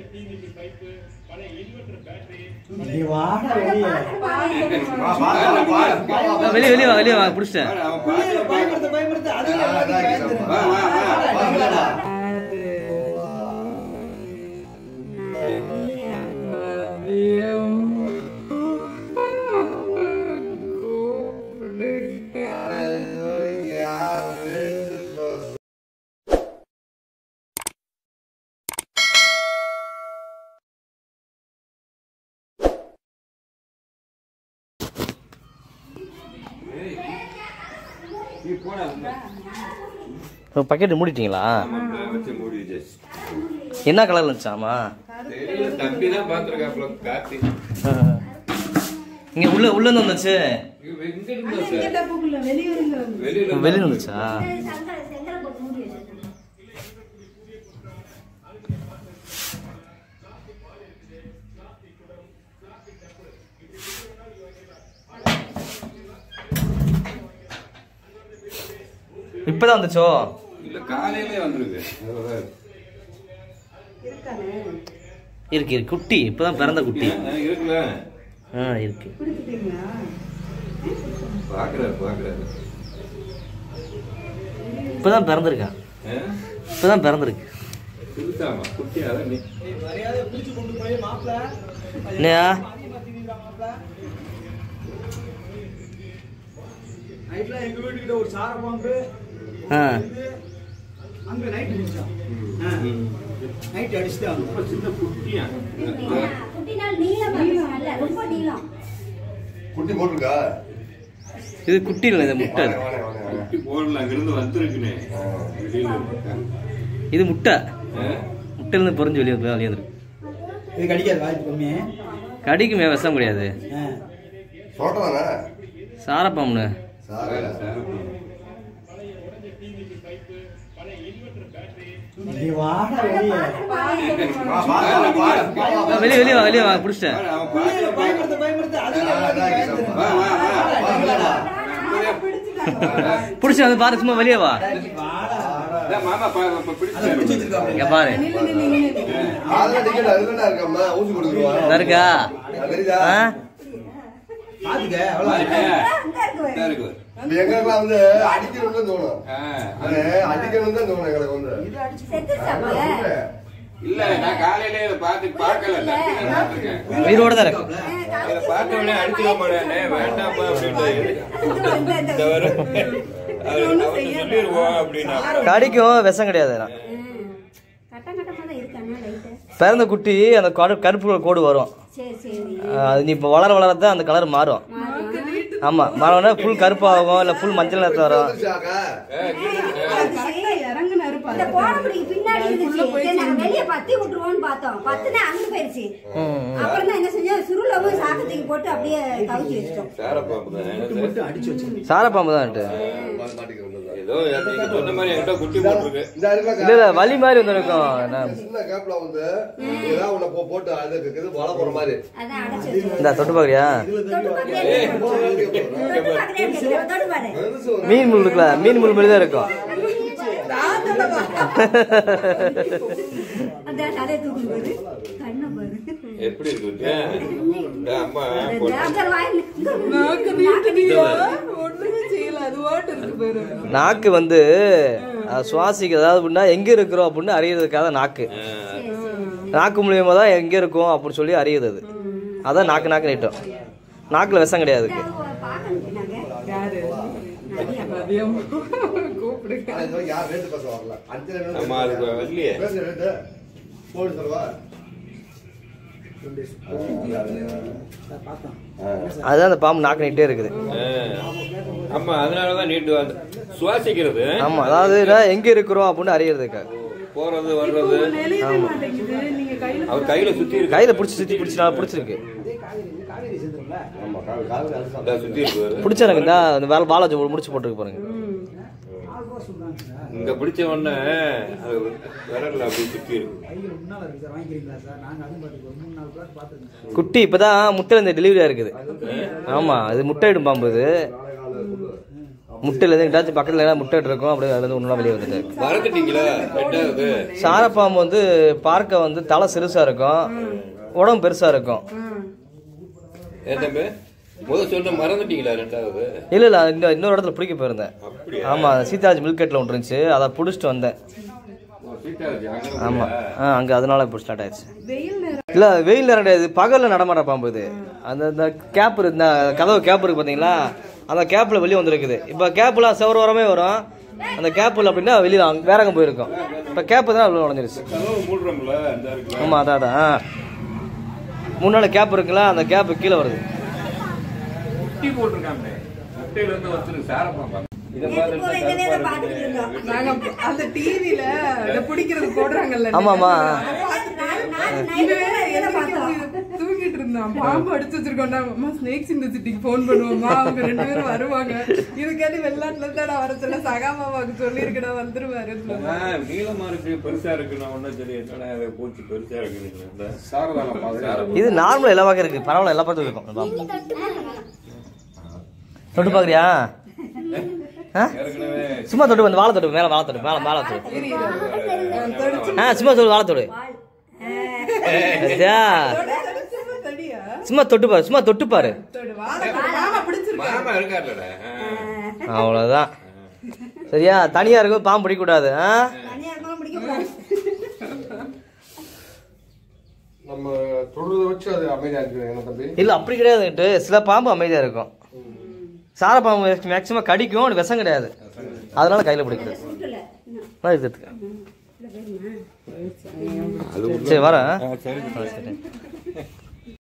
நீ வாடா வெளியே வெளியே வெளியே வா வெளியே வா பிடிச்சிட்டேன் புள்ளைகளை பயமுறுத்த பயமுறுத்த அதுவே எல்லாத்தையும் பயந்துரும். வாடா. பக்கெட் மூடிட்டீங்களா வச்சு மூடிடுச்சு என்ன கலர்ல இருந்துச்சாமா தெரியல தம்பி தான் பாத்துருக்காப்ல காத்தி இங்க உள்ள உள்ள இருந்து வந்துச்சு இவ எங்க இருந்தா சார் வெளியில வெளியில வந்துச்சா இப்பதான் வந்துச்சோ இல்ல காலையிலே வந்திருக்கு அவ்வளவுதான். இருக்கு இருக்கு குட்டி இப்பதான் பிறந்த குட்டி ஆ, இருக்குல்ல ஆ இருக்கு பாக்குறாரு பாக்குறாரு இப்பதான் பிறந்திருக்கா ஆ? இப்பதான் பிறந்திருக்கு புதுசாமா குட்டி அதான் நீ நீ மரியாதை பிடிச்சு கொண்டு போய் மாப்பிள என்னையா நைட்ல எங்க வீட்டுக்கிட்ட ஒரு சார பாம்பு ஆ அங்க நைட் முடிச்சான் நைட் அடிச்சுட்டு அவங்க சின்ன குட்டியா குட்டினால் நீளம் நல்ல ரொம்ப நீளம் குட்டி போட்டிருக்கா இது குட்டி இல்லை இது முட்டை வாணே, வாணே, வாணே, வாணே. குட்டி போடல அங்கிருந்து வந்திருக்குனே வெளியில இருக்கு. இது முட்டை ஆ? முட்டையிலிருந்து பொறிஞ்சு வெளியே வெளியே வந்துருக்கு இது கடிக்காது வாய்ப்பு கம்மி கடிக்குமே விஷம் கிடையாது ஆ. சொல்றதானே சாரப்பாம்புன்னு சாரா சார், நீ வாடா வெளியே வெளியே வெளியே வா வெளியே வா பிடிச்சிட்டேன் பாரு, அவன் புள்ளைகளை பாக்குறான். பயமுறுத்த பயமுறுத்த அதுவே எல்லாத்தையும் பயந்துரும். வா, வா, வா. வாடா. பிடிச்சி வந்து பாரு சும்மா வெளியே வா வாடா. இதான் மாமா பா- பா- அதை பிடிச்சாரு. பிடிச்சு வச்சிருக்காப்ல. இங்க பாரு அதுல டிக்கெட் அதுல இருக்கம்மா ஊசி கொடுத்துருவா இதா இருக்கா தெரியுதா ஆ பாத்துக்க வா, அவ்வளவு இல்லையா? அங்க இருக்கு இதா இருக்கு. இப்ப எங்களுக்குலாம் வந்து அடிக்கணும்னு தான் தோணும் ஆ, அது அடிக்கணும்னு தான் தோணும் எங்களுக்கு வந்து செத்துருச்சாப்பல இல்ல நான் காலையில இதை பார்த்து பார்க்கல தம்பி தான் பார்த்திருக்கேன். உயிரோட தான் இருக்கு இதை பார்த்த உடனே அடிச்சிட மாட்டேனே வேண்டாம்ப்பா அப்படின்ட்டு இந்த வரும் அவர் அவர்கிட்ட சொல்லிடுவோம் அப்படின்னா கடிக்கும் விஷம் கிடையாது அதெல்லாம். கட்டம் கட்டமா தான் இருக்காங்க லைட்டு பிறந்த குட்டி அந்த கரு- கருப்பு கோடு வரும் சரி சரி ஆ, அது நீ இப்போ வளர வளர தான் அந்த கலர் மாறும் ஆமா மாறினா ஃபுல் கருப்பாகும் இல்லை ஃபுல் மஞ்சள் நிறத்தில் வரும் வந்துருச்சாக்கா? இந்த கோடம்புடிக்கு பின்னாடி இருந்துச்சு சரி, நாங்க வெளிய பத்தி விட்டுருவோம்னு பார்த்தோம் பத்துனா அங்க போயிருச்சு அப்புறம் தான் என்ன செஞ்சோம் சுருளவும் சாக்கத்துக்கு போட்டு அப்படியே கவுச்சி வச்சிட்டோம் சாரப்பாம்பு தான் மட்டும் அடிச்சு வச்சிருக்கேன் சாரப்பாம்பு தான் மா- மாட்டிக்க வேண்டியதுதான். ஏதோ நீங்க சொன்ன மாதிரி என்கிட்ட குட்டி போட்டிருக்கு இந்த இருக்குல்லக்கா, இல்லை இல்லை வலி மாதிரி வந்துருக்கும் என்ன சின்ன கேப்ல வந்து ஏதாவது ஒண்ணு போ- போட்டு அது இருக்குது வலை போற மாதிரி அதான் அடைச்சு வச்சிருக்கோம் இந்த தொட்டு பார்க்குறியா தொட்டு பார்க்கறியா? தொட்டு பார்க்கறியா கேக்குறேன். தொட்டு பாரு பெருசு வந்து மீன் முள் இருக்குல்ல மீன் முள் மாதிரி தான் இருக்கும் அந்த தலையை தூக்கி பாரு கண்ணை பாரு எப்படி இருக்கு குட்டி? இந்த அம்மா போட்டு டாக்டர் வாயில் நாக்கு வந்து அஹ், சுவாசிக்க அதாவது அப்படின்னா எங்க இருக்கிறோம் அப்படின்னு அறியறதுக்காக நாக்கு நாக்கு மூலியமா தான் எங்க இருக்கும் அப்படின்னு சொல்லி அறியுது அது அதான் நாக்கு நாக்கு நீட்டும் நாக்குல விஷம் கிடையாது அதுக்கு பார்க்கணும் நாங்க ஆனா இது வரைக்கும் யார் ரேட்டு பசங்க வரல அஞ்சு ரெண்டு அம்மா அதுக்கு வரலையே பேசு ரேட்டு போடு சொல்லுவா பார்த்தோம் அதுதான் அந்த பாம்பு நாக்கு நீட்டே இருக்குது ஆ. ஆமா அதனாலதான் நீட்டு வந்து சுவாசிக்கிறது ஆமா அதாவது நான் எங்க இருக்கிறோம் அப்படின்னு அறியறதுக்கு போறது வர்றது அவர் கையில சுத்தி இருக்கு கையில பிடிச்சி சுத்தி பிடிச்சி நான் பிடிச்சிருக்கு காவேரி சேர்ந்துரும்ல ஆமா கால் கால் அடிச்சு இதா சுத்தி இருக்கு பாரு. பிடிச்ச எனக்கு இந்த அந்த வேலை வாழை முடிச்சு போட்டுருக்கு பாருங்க ஆறு ரூபா சொல்றாங்க சார் இங்க பிடிச்ச உடனே அது விரல்ல அப்படி சுத்தி இருக்கு கையில் முன்னால இருக்கு சார் வாங்கிக்கிறீங்களா சார் நாங்க அதுவும் பார்த்துக்கோ மூணு நாலு பிளாட் பார்த்துருக்கோம் சார் குட்டி இப்பதான் முட்டையில இந்த டெலிவரியா இருக்குது ஆமா இது முட்டையிடும் பாம்பு இது நாளை காலை கொடு. முட்டையிலேருந்து எங்கிட்டாச்சும் பக்கத்தில் எல்லாம் முட்டை இருக்கும் அப்படியே அதுலேருந்து ஒன்றா வெளியே வந்துட்டு வளர்த்துட்டீங்களா ரெண்டாவது சாரப்பாம்பு வந்து பார்க்க வந்து தலை சிறுசாக இருக்கும் உடம்பு பெருசாக இருக்கும் ஏன் தம்பி முதல் சொன்ன மறந்துட்டீங்களா ரெண்டாவது இல்லை இல்லை இந்த இன்னொரு இடத்துல பிடிக்க போயிருந்தேன் அப்படியா ஆமாம் சீதாஜ் மில்கெட்டில் ஒன்று இருந்துச்சு அதை பிடிச்சிட்டு வந்தேன் ஓ, சீதாவதி, அங்க ஆமாம் ஆ அங்கே அதனால இப்போ ஸ்டார்ட் ஆயிடுச்சு இல்லை வெயில் நேரம் கிடையாது பகலில் நடமாட பாம்பு இது அந்த இந்த கேப் இந்த கதவு கேப் இருக்கு பார்த்தீங்களா அந்த கேப்பில் வெளியே வந்துருக்குது இப்போ கேப்லாம் செவரு வரமே வரும் அந்த கேப்பில் அப்படின்னா வெளியில் அங்க- வேற அங்கே போயிருக்கும் இப்போ கேப்பு தான் உள்ள நுழைஞ்சிருச்சு கதவு மூடுறோம்ல இந்த இருக்குல்ல ஆமாம் அதான் அதான் ஆ. முன்னாடி கேப் இருக்குல்ல அந்த கேப்பு கீழே வருது முட்டி போட்டிருக்காங்க முட்டையில இருந்து வச்சிருக்கு சாரப்பாம்பா இதை நேத்து பூரா இதவே தான் பார்த்து பார்த்துக்கிட்டு இருந்தோம். நாங்க அந்த டிவில இத பிடிக்கிறது போடுறாங்கல்ல ஆமாம்மா அதாவது நான் நான் night இவன் பூரா இதவே தான் பார்த்தோம். தூங்கிட்டு இருந்தான் பாம்பு அடிச்சு வச்சிருக்கோம் அம்மா ஸ்னேக்ஸ் இந்த சிட்டிக்கு போன் பண்ணுவோம்மா அவங்க ரெண்டு பேரும் வருவாங்க இதுக்காண்டி வெளிநாட்டுல இருந்தா வர சொல்ல சகாமாவாக்கு சொல்லியிருக்கடா வந்துருவாரு ஆ, நீளமா இருக்கு பெருசா இருக்கு நான் ஒன்னும் சரி என்னடா இது பூச்சி பெருசா இருக்கு சாரதான இது நார்மல் எல்லா பக்கம் இருக்கு பரவாயில்ல எல்லா பக்கத்தும் இருக்கும் இந்த பாம்பு. தொட்டு பார்க்குறியா ஆ ஏற்கனவே சும்மா தொட்டு வந்து வாழை தொட்டு மேலே வாழை தொட்டு மேலே மேலே தொட்டு ஆ சும்மா தொட்டு வாழை தொடு பாத்தியா? தடியா சும்மா தொட்டு பாரு சும்மா தொட்டு பாரு தொடு, வாழை தொடு. மாமா பிடிச்சிருக்கு மாமா இருக்காருலடா ஆ. அவ்வளோதான் சரியா தனியா இருக்கும் பாம்பு பிடிக்கக்கூடாது ஆ தனியா இருந்தாலும் பிடிக்க கூடாது. நம்ம தொடுறத வச்சு அது அமைதியா இருக்கு என்ன தம்பி இல்லை அப்படி கிடையாதுன்ட்டு சில பாம்பு அமைதியாக இருக்கும் சார பாம்பு மேக்சிமம் கடிக்கும் அது விஷம் கிடையாது அதனால கையில் பிடிக்கிறது சுருட்டல. இன்னும். நான் இது எடுத்துக்க. இவ்வளவு பேருமா? சரி வரேன் ஆ, சரி ஆ, சரி